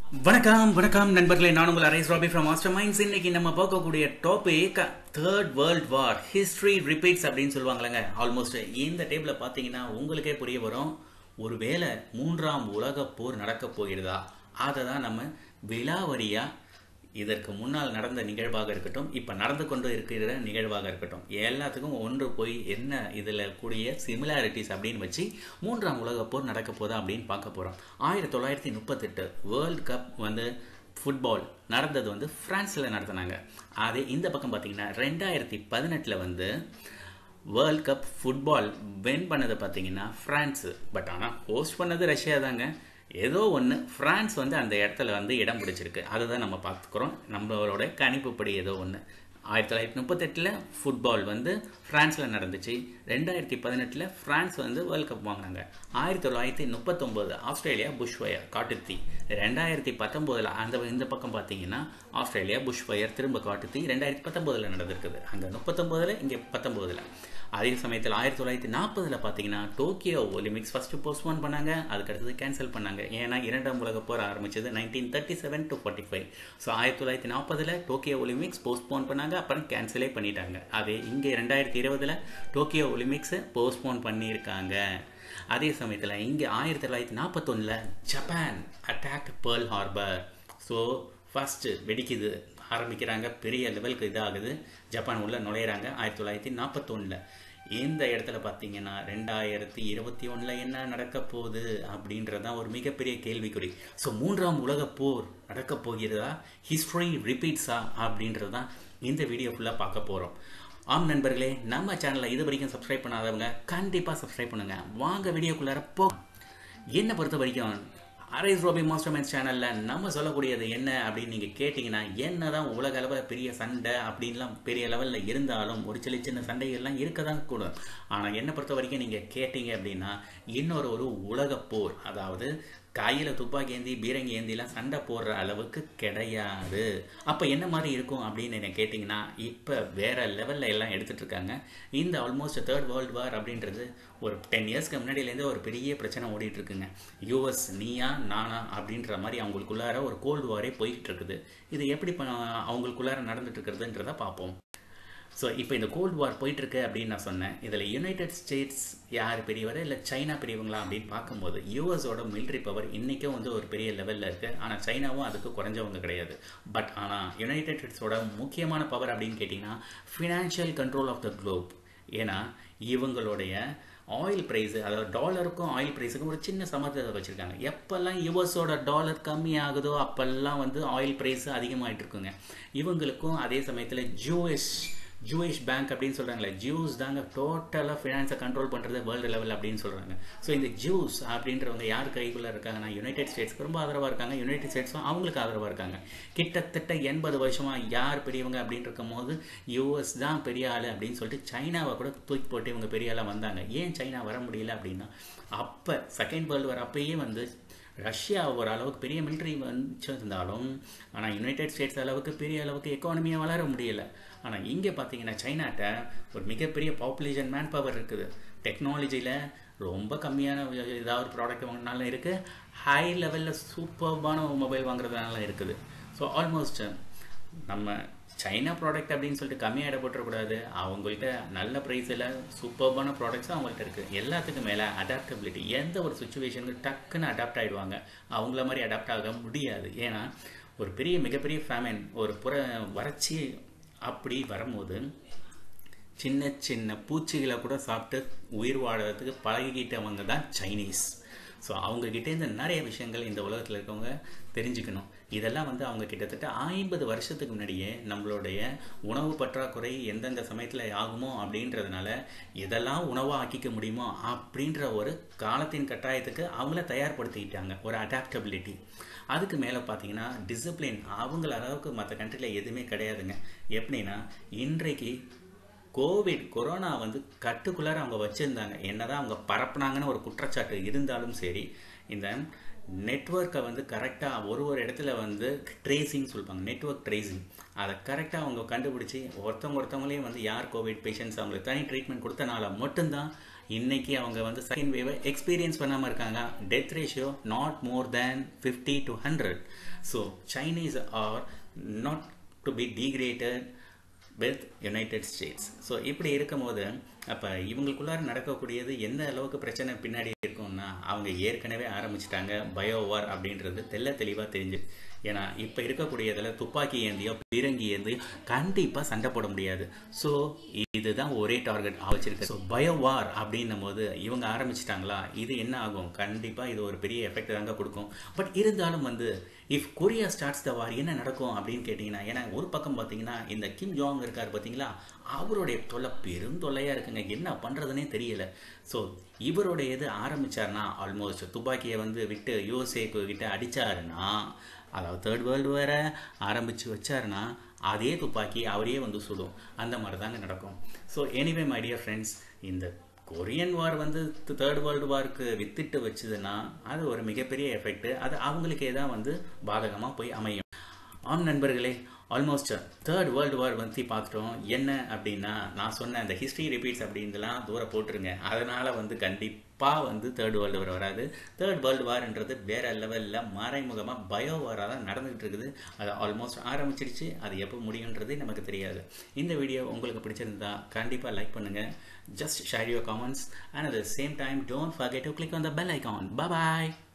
வணக்கம் வணக்கம் நண்பர்களே நான் உங்கள் Ares Rabi from master minds இன்னைக்கு நம்ம பார்க்கக்கூடிய topic third world war history repeats அப்படின்னு சொல்லுவாங்களேங்க ஆல்மோஸ்ட் இந்த டேபிளில் பார்த்தீங்கன்னா உங்களுக்கே புரிய வரும் ஒருவேளை மூன்றாம் உலக போர் நடக்க போகிறதா அதை தான் நம்ம விலாவரியாக இதற்கு முன்னால் நடந்த நிகழ்வாக இருக்கட்டும் இப்போ நடந்து கொண்டு இருக்கிற நிகழ்வாக இருக்கட்டும் எல்லாத்துக்கும் ஒன்று போய் என்ன இதில் கூடிய சிமிலாரிட்டிஸ் அப்படின்னு வச்சு மூன்றாம் உலகப் போர் நடக்க போதா அப்படின்னு பார்க்க போகிறோம் ஆயிரத்தி தொள்ளாயிரத்தி முப்பத்தெட்டு வேர்ல்ட் கப் வந்து ஃபுட்பால் நடந்தது வந்து ஃப்ரான்ஸில் நடத்தினாங்க அதே இந்த பக்கம் பார்த்தீங்கன்னா ரெண்டாயிரத்தி பதினெட்டில் வந்து வேர்ல்ட் கப் ஃபுட்பால் வின் பண்ணது பார்த்தீங்கன்னா ஃப்ரான்ஸு பட் ஆனால் ஹோஸ்ட் பண்ணது ரஷ்யா தாங்க ஏதோ ஒன்று ஃப்ரான்ஸ் வந்து அந்த இடத்துல வந்து இடம் பிடிச்சிருக்கு அதை தான் நம்ம பார்த்துக்குறோம் நம்மளோட கணிப்புப்படி ஏதோ ஒன்று ஆயிரத்தி தொள்ளாயிரத்தி முப்பத்தெட்டில் ஃபுட்பால் வந்து ஃப்ரான்ஸில் நடந்துச்சு ரெண்டாயிரத்தி பதினெட்டில் ஃப்ரான்ஸ் வந்து வேர்ல்ட் கப் வாங்கினாங்க ஆயிரத்தி தொள்ளாயிரத்தி முப்பத்தொம்போது ஆஸ்திரேலியா புஷ்ஃபயர் காட்டுத்தீ ரெண்டாயிரத்தி பத்தொம்போதில் அந்த இந்த பக்கம் பார்த்தீங்கன்னா ஆஸ்திரேலியா புஷ்ஃபயர் திரும்ப காட்டுத்தீ ரெண்டாயிரத்தி பத்தொம்போதில் நடந்திருக்குது அங்கே முப்பத்தொம்போதில் இங்கே பத்தொம்போதில் அதே சமயத்தில் ஆயிரத்தி தொள்ளாயிரத்தி நாற்பதில் பார்த்தீங்கன்னா டோக்கியோ ஒலிம்பிக்ஸ் ஃபஸ்ட்டு போஸ்ட்போன் பண்ணாங்க அதுக்கு அடுத்தது கேன்சல் பண்ணாங்க ஏன்னா இரண்டாம் உலக போர் ஆரம்பிச்சது nineteen thirty seven to forty five so ஆயிரத்தி தொள்ளாயிரத்தி நாற்பதில் டோக்கியோ ஒலிம்பிக்ஸ் போஸ்ட்போன் பண்ணாங்க அப்புறம் கேன்சலே பண்ணிட்டாங்க அதே இங்கே ரெண்டாயிரத்தி இருபதில் டோக்கியோ ஒலிம்பிக்ஸை போஸ்ட்போன் பண்ணியிருக்காங்க அதே சமயத்தில் இங்கே ஆயிரத்தி தொள்ளாயிரத்தி நாற்பத்தொன்னில் Japan attacked Pearl Harbor so first வெடிக்குது ஆரம்பிக்கிறாங்க பெரிய லெவலுக்கு இதாகுது ஜப்பான் உள்ள நுழையிறாங்க ஆயிரத்தி தொள்ளாயிரத்தி நாற்பத்தொன்னில் இந்த இடத்துல பார்த்தீங்கன்னா ரெண்டாயிரத்தி இருபத்தி ஒன்றில் என்ன நடக்க போகுது அப்படின்றது தான் ஒரு மிகப்பெரிய கேள்விக்குறி ஸோ மூன்றாம் உலக போர் நடக்க போகிறதா ஹிஸ்ட்ரி ரிப்பீட்ஸா அப்படின்றது தான் இந்த வீடியோ ஃபுல்லாக பார்க்க போகிறோம் ஆம் நண்பர்களே நம்ம சேனலை இது வரைக்கும் சப்ஸ்கிரைப் பண்ணாதவங்க கண்டிப்பாக சப்ஸ்கிரைப் பண்ணுங்கள் வாங்க வீடியோக்குள்ளார போ என்னை பொறுத்த வரைக்கும் அரேஸ் ரோபி மாஸ்டர் மைன்ஸ் சேனலில் நம்ம சொல்லக்கூடியது என்ன அப்படின்னு நீங்கள் கேட்டிங்கன்னா என்ன தான் உலக அளவில் பெரிய சண்டை அப்படின்லாம் பெரிய லெவலில் இருந்தாலும் ஒரு சில சின்ன சண்டைகள்லாம் இருக்க தான் கூடும் ஆனால் என்னை பொறுத்த வரைக்கும் நீங்கள் கேட்டிங்க அப்படின்னா இன்னொரு ஒரு உலக போர் அதாவது கையில் துப்பாக்கி ஏந்தி பீரங்கி ஏந்திலாம் சண்டை போடுற அளவுக்கு கிடையாது அப்போ என்ன மாதிரி இருக்கும் அப்படின்னு என்ன கேட்டிங்கன்னா இப்போ வேற லெவலில் எல்லாம் எடுத்துகிட்டு இருக்காங்க இந்த ஆல்மோஸ்ட் தேர்ட் வேர்ல்டு வார் அப்படின்றது ஒரு டென் இயர்ஸ்க்கு முன்னாடியிலேருந்து ஒரு பெரிய பிரச்சனை ஓடிட்டு இருக்குங்க யூஎஸ் நீயா நானா அப்படின்ற மாதிரி அவங்களுக்குள்ளார ஒரு கோல்டு வாரே போய்கிட்டு இருக்குது இது எப்படி அவங்களுக்குள்ளார நடந்துட்டு இருக்கிறதுன்றதை பார்ப்போம் ஸோ இப்போ இந்த கோல்டு வார் போயிட்டுருக்கு அப்படின்னு நான் சொன்னேன் இதில் யுனைடெட் ஸ்டேட்ஸ் யார் பெரியவர் இல்லை சைனா பெரியவங்களா அப்படின்னு பார்க்கும்போது யூஎஸோட மிலிட்ரி பவர் இன்றைக்கும் வந்து ஒரு பெரிய லெவலில் இருக்குது ஆனால் சைனாவும் அதுக்கு குறைஞ்சவங்க கிடையாது பட் ஆனால் யுனைடெட் ஸ்டேட்ஸோட முக்கியமான பவர் அப்படின்னு கேட்டிங்கன்னா financial control of the globe ஏன்னா இவங்களுடைய ஆயில் ப்ரைஸ் அதாவது டாலருக்கும் ஆயில் ப்ரைஸுக்கும் ஒரு சின்ன சமத்துவத்தை வச்சுருக்காங்க எப்போல்லாம் யுஎஸோட டாலர் கம்மி ஆகுதோ அப்போல்லாம் வந்து ஆயில் ப்ரைஸ் அதிகமாகிட்டு இருக்குங்க இவங்களுக்கும் அதே சமயத்தில் ஜூஎஸ் ஜூயிஷ் பேங்க் அப்படின்னு சொல்கிறாங்களே ஜூஸ் தாங்க டோட்டலாக ஃபினான்ஸை கண்ட்ரோல் பண்ணுறது வேர்ல்டு லெவல் அப்படின்னு சொல்கிறாங்க ஸோ இந்த ஜூஸ் அப்படின்றவங்க யார் கைக்குள்ளே இருக்காங்கன்னா யுனைடெட் ஸ்டேட்ஸ்க்கு ரொம்ப ஆதரவாக இருக்காங்க யுனைடெட் ஸ்டேட்ஸும் அவங்களுக்கு ஆதரவாக இருக்காங்க கிட்டத்தட்ட எண்பது வருஷமாக யார் பெரியவங்க அப்படின்னு இருக்கும் போது யூஎஸ் தான் பெரிய ஆள் அப்படின்னு சொல்லிட்டு சைனாவை கூட தூக்கி போட்டு இவங்க பெரிய ஆளாக வந்தாங்க ஏன் சைனா வர முடியல அப்படின்னா அப்போ செகண்ட் வேர்ல்டு வார் அப்பயே வந்து ரஷ்யா ஒரு அளவுக்கு பெரிய மிலிட்ரி வச்சிருந்தாலும் ஆனால் யுனைடெட் ஸ்டேட்ஸ் அளவுக்கு பெரிய அளவுக்கு எக்கானமியாக வளர முடியல ஆனால் இங்கே பார்த்தீங்கன்னா சைனாட்ட ஒரு மிகப்பெரிய பாப்புலேஷன் மேன் பவர் இருக்குது டெக்னாலஜியில் ரொம்ப கம்மியான ஏதாவது ப்ராடக்ட் வாங்கினாலும் இருக்குது ஹை லெவலில் சூப்பர்பான மொபைல் வாங்குறதுனால இருக்குது ஸோ ஆல்மோஸ்ட் நம்ம சைனா ப்ராடக்ட் அப்படின்னு சொல்லிட்டு கம்மியாக இட போட்டுறக்கூடாது அவங்கள்ட்ட நல்ல ப்ரைஸில் சூப்பர்பான ப்ராடக்ட்ஸும் அவங்கள்ட்ட இருக்குது எல்லாத்துக்கும் மேலே அடாப்டபிலிட்டி எந்த ஒரு சுச்சுவேஷனுக்கு டக்குன்னு அடாப்ட் ஆகிடுவாங்க அவங்கள மாதிரி அடாப்ட் ஆக முடியாது ஏன்னா ஒரு பெரிய மிகப்பெரிய ஃபேமின் ஒரு புற வறட்சி அப்படி வரும்போது சின்ன சின்ன பூச்சிகளை கூட சாப்பிட்டு உயிர் வாழறதுக்கு பழகிக்கிட்டவங்க தான் சைனீஸ் ஸோ அவங்கக்கிட்டேருந்து நிறைய விஷயங்கள் இந்த உலகத்தில் இருக்கவங்க தெரிஞ்சுக்கணும் இதெல்லாம் வந்து அவங்க கிட்டத்தட்ட ஐம்பது வருஷத்துக்கு முன்னாடியே நம்மளுடைய உணவு பற்றாக்குறை எந்தெந்த சமயத்தில் ஆகுமோ அப்படின்றதுனால இதெல்லாம் உணவாக ஆக்கிக்க முடியுமோ அப்படின்ற ஒரு காலத்தின் கட்டாயத்துக்கு அவங்கள தயார்படுத்திக்கிட்டாங்க ஒரு அடாப்டபிலிட்டி அதுக்கு மேலே பார்த்தீங்கன்னா டிசிப்ளின் அவங்கள அளவுக்கு மற்ற கண்ட்ரியில் எதுவுமே கிடையாதுங்க எப்படின்னா இன்றைக்கு கோவிட் கொரோனா வந்து கட்டுக்குள்ளார அவங்க வச்சுருந்தாங்க என்னதான் அவங்க பரப்புனாங்கன்னு ஒரு குற்றச்சாட்டு இருந்தாலும் சரி இந்த நெட்ஒர்க்கை வந்து கரெக்டாக ஒரு ஒரு இடத்துல வந்து ட்ரேசிங் சொல்லுவாங்க நெட்ஒர்க் ட்ரேசிங் அதை கரெக்டாக அவங்க கண்டுபிடிச்சி ஒருத்தவங்க ஒருத்தவங்களையும் வந்து யார் கோவிட் பேஷண்ட்ஸ் அவங்களுக்கு தனி ட்ரீட்மெண்ட் கொடுத்தனால மட்டும்தான் இன்னைக்கு அவங்க வந்து செகண்ட் வேவை எக்ஸ்பீரியன்ஸ் பண்ணாமல் இருக்காங்க death ratio not more than fifty to hundred so Chinese are not to be degraded with United States so இப்படி இருக்கும்போது அப்போ இவங்களுக்குள்ளார நடக்கக்கூடியது எந்த அளவுக்கு பிரச்சனை பின்னாடி இருக்கும்னா அவங்க ஏற்கனவே ஆரம்பிச்சிட்டாங்க பயோவார் அப்படின்றது தெல்ல தெளிவாக தெரிஞ்சு ஏன்னா இப்போ இருக்கக்கூடியதில் துப்பாக்கி ஏந்தியோ பீரங்கி ஏந்தியோ கண்டிப்பாக சண்டை போட முடியாது ஸோ இதுதான் ஒரே டார்கெட் வச்சிருக்கு ஸோ பயோவார் அப்படின்னும் போது இவங்க ஆரம்பிச்சிட்டாங்களா இது என்ன ஆகும் கண்டிப்பாக இது ஒரு பெரிய எஃபெக்ட் தாங்க கொடுக்கும் பட் இருந்தாலும் வந்து if Korea starts the war என்ன நடக்கும் அப்படின்னு கேட்டிங்கன்னா ஏன்னா ஒரு பக்கம் பார்த்தீங்கன்னா இந்த கிம் ஜாங் இருக்கார் பார்த்தீங்களா அவருடைய தொல்லை பெரும் தொல்லையாக இருக்குங்க என்ன பண்ணுறதுனே தெரியல ஸோ இவருடைய இது ஆரம்பிச்சார்னா ஆல்மோஸ்ட் துப்பாக்கியை வந்து விட்டு யூஎஸ்ஏக்கு கிட்ட அடித்தாருன்னா அதாவது தேர்ட் வேர்ல்டு வேற ஆரம்பித்து வச்சாருன்னா அதே துப்பாக்கி அவரையே வந்து சுடும் அந்த மாதிரி தாங்க நடக்கும் so anyway my dear friends இந்த கொரியன் வார் வந்து தேர்ட் வேர்ல்டு வார்க்கு வித்துட்டு வச்சுதுன்னா அது ஒரு மிகப்பெரிய எஃபெக்ட் அது அவங்களுக்கே தான் வந்து பாதகமாக போய் அமையும் ஆம் நண்பர்களே ஆல்மோஸ்ட் தேர்ட் வேர்ல்டு வார் பற்றி பார்த்துட்டோம் என்ன அப்படின்னா நான் சொன்ன அந்த ஹிஸ்ட்ரி ரிப்பீட்ஸ் அப்படின்லாம் தூரம் போட்டுருங்க அதனால் வந்து கண்டிப்பாக வந்து தேர்ட் வேர்ல்டு வார் வராது தேர்ட் வேர்ல்டு வார்ன்றது வேற லெவலில் மறைமுகமாக பயோ வாராக தான் நடந்துகிட்டு இருக்குது அது ஆல்மோஸ்ட் ஆரம்பிச்சிருச்சு அது எப்போ முடியுன்றதே நமக்கு தெரியாது இந்த வீடியோ உங்களுக்கு பிடிச்சிருந்தா கண்டிப்பாக லைக் பண்ணுங்கள் just share your comments and at the same time don't forget to click on the bell icon bye